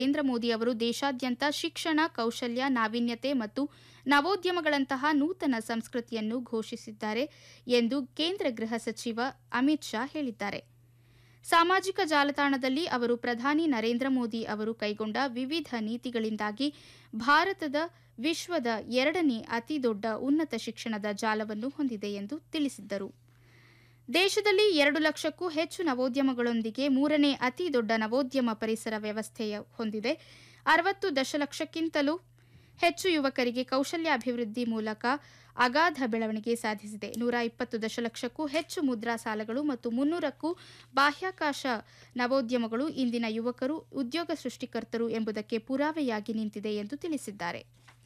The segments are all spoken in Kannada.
ನರೇಂದ್ರ ಮೋದಿ ಅವರು ದೇಶಾದ್ಯಂತ ಶಿಕ್ಷಣ ಕೌಶಲ್ಯ ನಾವೀನ್ಯತೆ ಮತ್ತು ನವೋದ್ಯಮಗಳಂತಹ ನೂತನ ಸಂಸ್ಕೃತಿಯನ್ನು ಘೋಷಿಸಿದ್ದಾರೆ ಎಂದು ಕೇಂದ್ರ ಗೃಹ ಸಚಿವ ಅಮಿತ್ ಶಾ ಹೇಳಿದ್ದಾರೆ ಸಾಮಾಜಿಕ ಜಾಲತಾಣದಲ್ಲಿ ಅವರು ಪ್ರಧಾನಿ ನರೇಂದ್ರ ಮೋದಿ ಅವರು ಕೈಗೊಂಡ ವಿವಿಧ ನೀತಿಗಳಿಂದಾಗಿ ಭಾರತದ ವಿಶ್ವದ ಎರಡನೇ ಅತಿದೊಡ್ಡ ಉನ್ನತ ಶಿಕ್ಷಣದ ಜಾಲವನ್ನು ಹೊಂದಿದೆ ಎಂದು ತಿಳಿಸಿದ್ದರು ದೇಶದಲ್ಲಿ ಎರಡು ಲಕ್ಷಕ್ಕೂ ಹೆಚ್ಚು ನವೋದ್ಯಮಗಳೊಂದಿಗೆ ಮೂರನೇ ಅತಿ ದೊಡ್ಡ ನವೋದ್ಯಮ ಪರಿಸರ ವ್ಯವಸ್ಥೆಯ ಹೊಂದಿದೆ ಅರವತ್ತು ದಶಲಕ್ಷಕ್ಕಿಂತಲೂ ಹೆಚ್ಚು ಯುವಕರಿಗೆ ಕೌಶಲ್ಯಾಭಿವೃದ್ಧಿ ಮೂಲಕ ಅಗಾಧ ಬೆಳವಣಿಗೆ ಸಾಧಿಸಿದೆ ನೂರ ಇಪ್ಪತ್ತು ದಶಲಕ್ಷಕ್ಕೂ ಹೆಚ್ಚು ಮುದ್ರಾ ಸಾಲಗಳು ಮತ್ತು ಮುನ್ನೂರಕ್ಕೂ ಬಾಹ್ಯಾಕಾಶ ನವೋದ್ಯಮಗಳು ಇಂದಿನ ಯುವಕರು ಉದ್ಯೋಗ ಸೃಷ್ಟಿಕರ್ತರು ಎಂಬುದಕ್ಕೆ ಪುರಾವೆಯಾಗಿ ನಿಂತಿದೆ ಎಂದು ತಿಳಿಸಿದ್ದಾರೆ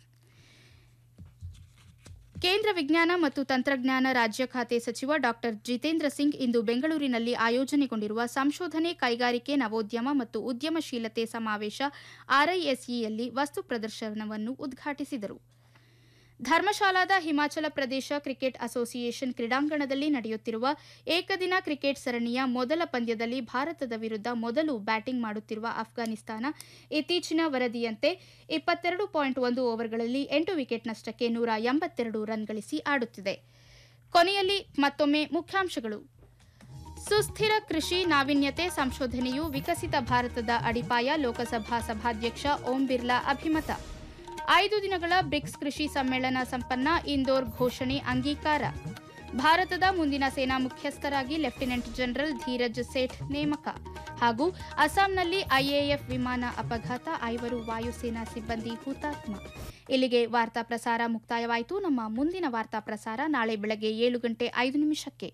ಕೇಂದ್ರ ವಿಜ್ಞಾನ ಮತ್ತು ತಂತ್ರಜ್ಞಾನ ರಾಜ್ಯ ಖಾತೆ ಸಚಿವ ಡಾ ಜಿತೇಂದ್ರ ಸಿಂಗ್ ಇಂದು ಬೆಂಗಳೂರಿನಲ್ಲಿ ಆಯೋಜನೆಗೊಂಡಿರುವ ಸಂಶೋಧನೆ ಕೈಗಾರಿಕೆ ನವೋದ್ಯಮ ಮತ್ತು ಉದ್ಯಮಶೀಲತೆ ಸಮಾವೇಶ ಆರ್ಐಎಸ್ಇಯಲ್ಲಿ ವಸ್ತು ಪ್ರದರ್ಶನವನ್ನು ಉದ್ಘಾಟಿಸಿದರು ಧರ್ಮಶಾಲಾದ ಹಿಮಾಚಲ ಪ್ರದೇಶ ಕ್ರಿಕೆಟ್ ಅಸೋಸಿಯೇಷನ್ ಕ್ರೀಡಾಂಗಣದಲ್ಲಿ ನಡೆಯುತ್ತಿರುವ ಏಕದಿನ ಕ್ರಿಕೆಟ್ ಸರಣಿಯ ಮೊದಲ ಪಂದ್ಯದಲ್ಲಿ ಭಾರತದ ವಿರುದ್ಧ ಮೊದಲು ಬ್ಯಾಟಿಂಗ್ ಮಾಡುತ್ತಿರುವ ಅಫ್ಘಾನಿಸ್ತಾನ ಇತ್ತೀಚಿನ ವರದಿಯಂತೆ ಇಪ್ಪತ್ತೆರಡು ಪಾಯಿಂಟ್ ಒಂದು ಓವರ್ಗಳಲ್ಲಿ ಎಂಟು ವಿಕೆಟ್ ನಷ್ಟಕ್ಕೆ ನೂರ ಎಂಬತ್ತೆರಡು ರನ್ ಗಳಿಸಿ ಆಡುತ್ತಿದೆ ಕೊನೆಯಲ್ಲಿ ಮತ್ತೊಮ್ಮೆ ಮುಖ್ಯಾಂಶಗಳು ಸುಸ್ಥಿರ ಕೃಷಿ ನಾವೀನ್ಯತೆ ಸಂಶೋಧನೆಯು ವಿಕಸಿತ ಭಾರತದ ಅಡಿಪಾಯ ಲೋಕಸಭಾ ಸಭಾಧ್ಯಕ್ಷ ಓಂ ಬಿರ್ಲಾ ಅಭಿಮತ ಐದು ದಿನಗಳ ಬ್ರಿಕ್ಸ್ ಕೃಷಿ ಸಮ್ಮೇಳನ ಸಂಪನ್ನ ಇಂದೋರ್ ಘೋಷಣೆ ಅಂಗೀಕಾರ ಭಾರತದ ಮುಂದಿನ ಸೇನಾ ಮುಖ್ಯಸ್ಥರಾಗಿ ಲೆಫ್ಟಿನೆಂಟ್ ಜನರಲ್ ಧೀರಜ್ ಸೇಠ್ ನೇಮಕ ಹಾಗೂ ಅಸ್ಸಾಂನಲ್ಲಿ ಐಎಎಫ್ ವಿಮಾನ ಅಪಘಾತ ಐವರು ವಾಯುಸೇನಾ ಸಿಬ್ಬಂದಿ ಹುತಾತ್ಮ ಇಲ್ಲಿಗೆ ವಾರ್ತಾ ಪ್ರಸಾರ ಮುಕ್ತಾಯವಾಯಿತು ನಮ್ಮ ಮುಂದಿನ ವಾರ್ತಾ ಪ್ರಸಾರ ನಾಳೆ ಬೆಳಗ್ಗೆ ಏಳು ಗಂಟೆ ಐದು ನಿಮಿಷಕ್ಕೆ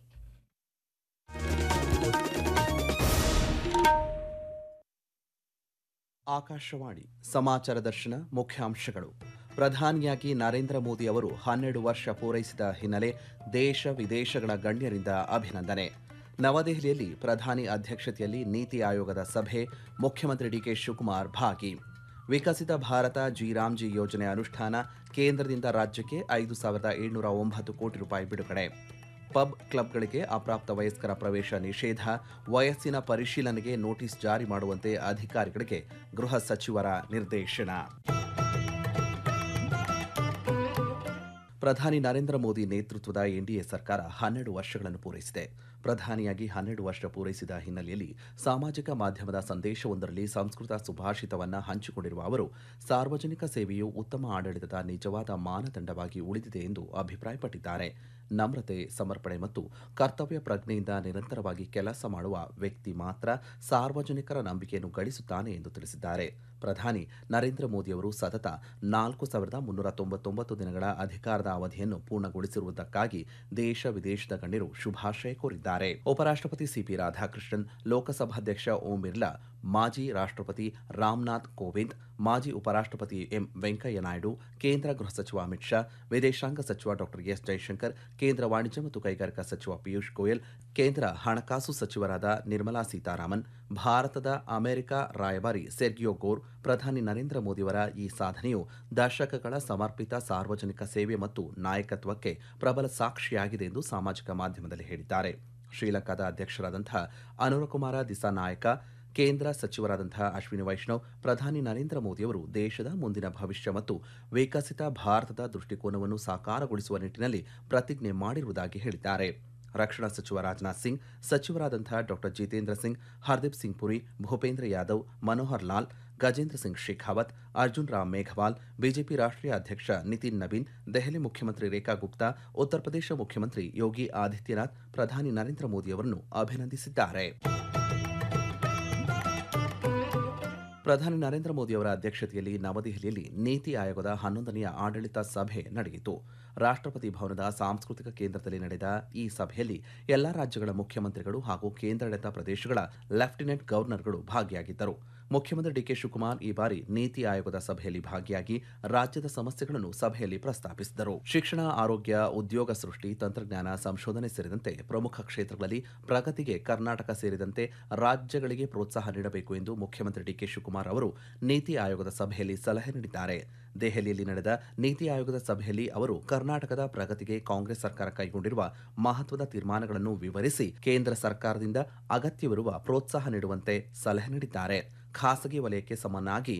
ಆಕಾಶವಾಣಿ ಸಮಾಚಾರ ದರ್ಶನ ಮುಖ್ಯಾಂಶಗಳು ಪ್ರಧಾನಿಯಾಗಿ ನರೇಂದ್ರ ಮೋದಿ ಅವರು ಹನ್ನೆರಡು ವರ್ಷ ಪೂರೈಸಿದ ಹಿನ್ನೆಲೆ ದೇಶ ವಿದೇಶಗಳ ಗಣ್ಯರಿಂದ ಅಭಿನಂದನೆ ನವದೆಹಲಿಯಲ್ಲಿ ಪ್ರಧಾನಿ ಅಧ್ಯಕ್ಷತೆಯಲ್ಲಿ ನೀತಿ ಆಯೋಗದ ಸಭೆ ಮುಖ್ಯಮಂತ್ರಿ ಡಿಕೆ ಶಿವಕುಮಾರ್ ಭಾಗಿ ವಿಕಸಿತ ಭಾರತ ಜಿ ರಾಮ್ಜಿ ಯೋಜನೆ ಅನುಷ್ಠಾನ ಕೇಂದ್ರದಿಂದ ರಾಜ್ಯಕ್ಕೆ ಐದು ಸಾವಿರದ ಏಳ್ನೂರ ಒಂಬತ್ತು ಕೋಟಿ ರೂಪಾಯಿ ಬಿಡುಗಡೆ ಪಬ್ ಕ್ಲಬ್ಗಳಿಗೆ ಅಪ್ರಾಪ್ತ ವಯಸ್ಕರ ಪ್ರವೇಶ ನಿಷೇಧ ವಯಸ್ಸಿನ ಪರಿಶೀಲನೆಗೆ ನೋಟಿಸ್ ಜಾರಿ ಮಾಡುವಂತೆ ಅಧಿಕಾರಿಗಳಿಗೆ ಗೃಹ ಸಚಿವರ ನಿರ್ದೇಶನ ಪ್ರಧಾನಿ ನರೇಂದ್ರ ಮೋದಿ ನೇತೃತ್ವದ ಎನ್ಡಿಎ ಸರ್ಕಾರ ಹನ್ನೆರಡು ವರ್ಷಗಳನ್ನು ಪೂರೈಸಿದೆ ಪ್ರಧಾನಿಯಾಗಿ ಹನ್ನೆರಡು ವರ್ಷ ಪೂರೈಸಿದ ಹಿನ್ನೆಲೆಯಲ್ಲಿ ಸಾಮಾಜಿಕ ಮಾಧ್ಯಮದ ಸಂದೇಶವೊಂದರಲ್ಲಿ ಸಂಸ್ಕೃತ ಸುಭಾಷಿತವನ್ನ ಹಂಚಿಕೊಂಡಿರುವ ಅವರು ಸಾರ್ವಜನಿಕ ಸೇವೆಯು ಉತ್ತಮ ಆಡಳಿತದ ನಿಜವಾದ ಮಾನದಂಡವಾಗಿ ಉಳಿದಿದೆ ಎಂದು ಅಭಿಪ್ರಾಯಪಟ್ಟಿದ್ದಾರೆ ನಮ್ರತೆ ಸಮರ್ಪಣೆ ಮತ್ತು ಕರ್ತವ್ಯ ಪ್ರಜ್ಞೆಯಿಂದ ನಿರಂತರವಾಗಿ ಕೆಲಸ ಮಾಡುವ ವ್ಯಕ್ತಿ ಮಾತ್ರ ಸಾರ್ವಜನಿಕರ ನಂಬಿಕೆಯನ್ನು ಗಳಿಸುತ್ತಾನೆ ಎಂದು ತಿಳಿಸಿದ್ದಾರೆ ಪ್ರಧಾನಿ ನರೇಂದ್ರ ಮೋದಿಯವರು ಸತತ ನಾಲ್ಕು ಸಾವಿರದ ಮುನ್ನೂರ ತೊಂಬತ್ತೊಂಬತ್ತು ದಿನಗಳ ಅಧಿಕಾರದ ಅವಧಿಯನ್ನು ಪೂರ್ಣಗೊಳಿಸಿರುವುದಕ್ಕಾಗಿ ದೇಶ ವಿದೇಶದ ಗಣ್ಯರು ಶುಭಾಶಯ ಕೋರಿದ್ದಾರೆ ಉಪರಾಷ್ಟ್ರಪತಿ ಸಿಪಿ ರಾಧಾಕೃಷ್ಣನ್ ಲೋಕಸಭಾಧ್ಯಕ್ಷ ಓಂ ಬಿರ್ಲಾ ಮಾಜಿ ರಾಷ್ಟ್ರಪತಿ ರಾಮನಾಥ್ ಕೋವಿಂದ್ ಮಾಜಿ ಉಪರಾಷ್ಟ್ರಪತಿ ಎಂ ವೆಂಕಯ್ಯ ನಾಯ್ಡು ಕೇಂದ್ರ ಗೃಹ ಸಚಿವ ಅಮಿತ್ ಶಾ ವಿದೇಶಾಂಗ ಸಚಿವ ಡಾಕ್ಟರ್ ಎಸ್ ಜೈಶಂಕರ್ ಕೇಂದ್ರ ವಾಣಿಜ್ಯ ಮತ್ತು ಕೈಗಾರಿಕಾ ಸಚಿವ ಪಿಯೂಷ್ ಗೋಯಲ್ ಕೇಂದ್ರ ಹಣಕಾಸು ಸಚಿವರಾದ ನಿರ್ಮಲಾ ಸೀತಾರಾಮನ್ ಭಾರತದ ಅಮೆರಿಕ ರಾಯಭಾರಿ ಸೆರ್ಗಿಯೋ ಗೋರ್ ಪ್ರಧಾನಿ ನರೇಂದ್ರ ಮೋದಿಯವರ ಈ ಸಾಧನೆಯು ದಶಕಗಳ ಸಮರ್ಪಿತ ಸಾರ್ವಜನಿಕ ಸೇವೆ ಮತ್ತು ನಾಯಕತ್ವಕ್ಕೆ ಪ್ರಬಲ ಸಾಕ್ಷಿಯಾಗಿದೆ ಎಂದು ಸಾಮಾಜಿಕ ಮಾಧ್ಯಮದಲ್ಲಿ ಹೇಳಿದ್ದಾರೆ ಶ್ರೀಲಂಕಾದ ಅಧ್ಯಕ್ಷರಾದಂತಹ ಅನುರಕುಮಾರ ದಿಸಾನಾಯಕ ಕೇಂದ್ರ ಸಚಿವರಾದಂತಹ ಅಶ್ವಿನಿ ವೈಷ್ಣವ್ ಪ್ರಧಾನಿ ನರೇಂದ್ರ ಮೋದಿಯವರು ದೇಶದ ಮುಂದಿನ ಭವಿಷ್ಯ ಮತ್ತು ವಿಕಸಿತ ಭಾರತದ ದೃಷ್ಟಿಕೋನವನ್ನು ಸಾಕಾರಗೊಳಿಸುವ ನಿಟ್ಟಿನಲ್ಲಿ ಪ್ರತಿಜ್ಞೆ ಮಾಡಿರುವುದಾಗಿ ಹೇಳಿದ್ದಾರೆ ರಕ್ಷಣಾ ಸಚಿವ ರಾಜನಾಥ್ ಸಿಂಗ್ ಸಚಿವರಾದಂತಹ ಡಾಕ್ಟರ್ ಜಿತೇಂದ್ರ ಸಿಂಗ್ ಹರ್ದೀಪ್ ಸಿಂಗ್ ಪುರಿ ಭೂಪೇಂದ್ರ ಯಾದವ್ ಮನೋಹರ್ ಲಾಲ್ ಗಜೇಂದ್ರ ಸಿಂಗ್ ಶೇಖಾವತ್ ಅರ್ಜುನ್ ರಾಮ್ ಮೇಘವಾಲ್ ಬಿಜೆಪಿ ರಾಷ್ಟ್ರೀಯ ಅಧ್ಯಕ್ಷ ನಿತಿನ್ ನವೀನ್ ದೆಹಲಿ ಮುಖ್ಯಮಂತ್ರಿ ರೇಖಾ ಗುಪ್ತಾ ಉತ್ತರ ಪ್ರದೇಶ ಮುಖ್ಯಮಂತ್ರಿ ಯೋಗಿ ಆದಿತ್ಯನಾಥ್ ಪ್ರಧಾನಿ ನರೇಂದ್ರ ಮೋದಿಯವರನ್ನು ಅಭಿನಂದಿಸಿದ್ದಾರೆ ಪ್ರಧಾನಿ ನರೇಂದ್ರ ಮೋದಿಯವರ ಅಧ್ಯಕ್ಷತೆಯಲ್ಲಿ ನವದೆಹಲಿಯಲ್ಲಿ ನೀತಿ ಆಯೋಗದ ಹನ್ನೊಂದನೆಯ ಆಡಳಿತ ಸಭೆ ನಡೆಯಿತು ರಾಷ್ಟ್ರಪತಿ ಭವನದ ಸಾಂಸ್ಕೃತಿಕ ಕೇಂದ್ರದಲ್ಲಿ ನಡೆದ ಈ ಸಭೆಯಲ್ಲಿ ಎಲ್ಲಾ ರಾಜ್ಯಗಳ ಮುಖ್ಯಮಂತ್ರಿಗಳು ಹಾಗೂ ಕೇಂದ್ರಾಡಳಿತ ಪ್ರದೇಶಗಳ ಲೆಫ್ಟಿನೆಂಟ್ ಗವರ್ನರ್ಗಳು ಭಾಗಿಯಾಗಿದ್ದರು ಮುಖ್ಯಮಂತ್ರಿ ಡಿಕೆ ಶಿವಕುಮಾರ್ ಈ ಬಾರಿ ನೀತಿ ಆಯೋಗದ ಸಭೆಯಲ್ಲಿ ಭಾಗಿಯಾಗಿ ರಾಜ್ಯದ ಸಮಸ್ಯೆಗಳನ್ನು ಸಭೆಯಲ್ಲಿ ಪ್ರಸ್ತಾಪಿಸಿದರು ಶಿಕ್ಷಣ ಆರೋಗ್ಯ ಉದ್ಯೋಗ ಸೃಷ್ಟಿ ತಂತ್ರಜ್ಞಾನ ಸಂಶೋಧನೆ ಸೇರಿದಂತೆ ಪ್ರಮುಖ ಕ್ಷೇತ್ರಗಳಲ್ಲಿ ಪ್ರಗತಿಗೆ ಕರ್ನಾಟಕ ಸೇರಿದಂತೆ ರಾಜ್ಯಗಳಿಗೆ ಪ್ರೋತ್ಸಾಹ ನೀಡಬೇಕು ಎಂದು ಮುಖ್ಯಮಂತ್ರಿ ಡಿಕೆ ಶಿವಕುಮಾರ್ ಅವರು ನೀತಿ ಆಯೋಗದ ಸಭೆಯಲ್ಲಿ ಸಲಹೆ ನೀಡಿದ್ದಾರೆ ದೆಹಲಿಯಲ್ಲಿ ನಡೆದ ನೀತಿ ಆಯೋಗದ ಸಭೆಯಲ್ಲಿ ಅವರು ಕರ್ನಾಟಕದ ಪ್ರಗತಿಗೆ ಕಾಂಗ್ರೆಸ್ ಸರ್ಕಾರ ಕೈಗೊಂಡಿರುವ ಮಹತ್ವದ ತೀರ್ಮಾನಗಳನ್ನು ವಿವರಿಸಿ ಕೇಂದ್ರ ಸರ್ಕಾರದಿಂದ ಅಗತ್ಯವಿರುವ ಪ್ರೋತ್ಸಾಹ ನೀಡುವಂತೆ ಸಲಹೆ ನೀಡಿದ್ದಾರೆ ಖಾಸಗಿ ವಲಯಕ್ಕೆ ಸಮನಾಗಿ